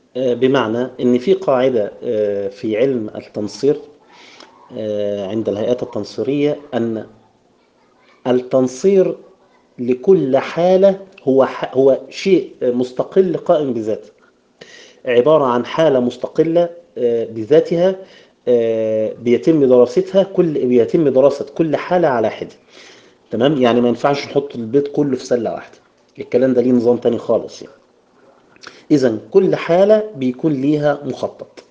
آه، بمعنى ان في قاعدة آه، في علم التنصير آه، عند الهيئات التنصيرية ان التنصير لكل حالة هو ح- هو شيء مستقل قائم بذاته عبارة عن حالة مستقلة آه، بذاتها آه، بيتم دراستها كل بيتم دراسة كل حالة على حدة تمام يعني ما ينفعش نحط البيض كله في سلة واحدة الكلام ده ليه نظام تاني خالص يعني إذا كل حالة بيكون ليها مخطط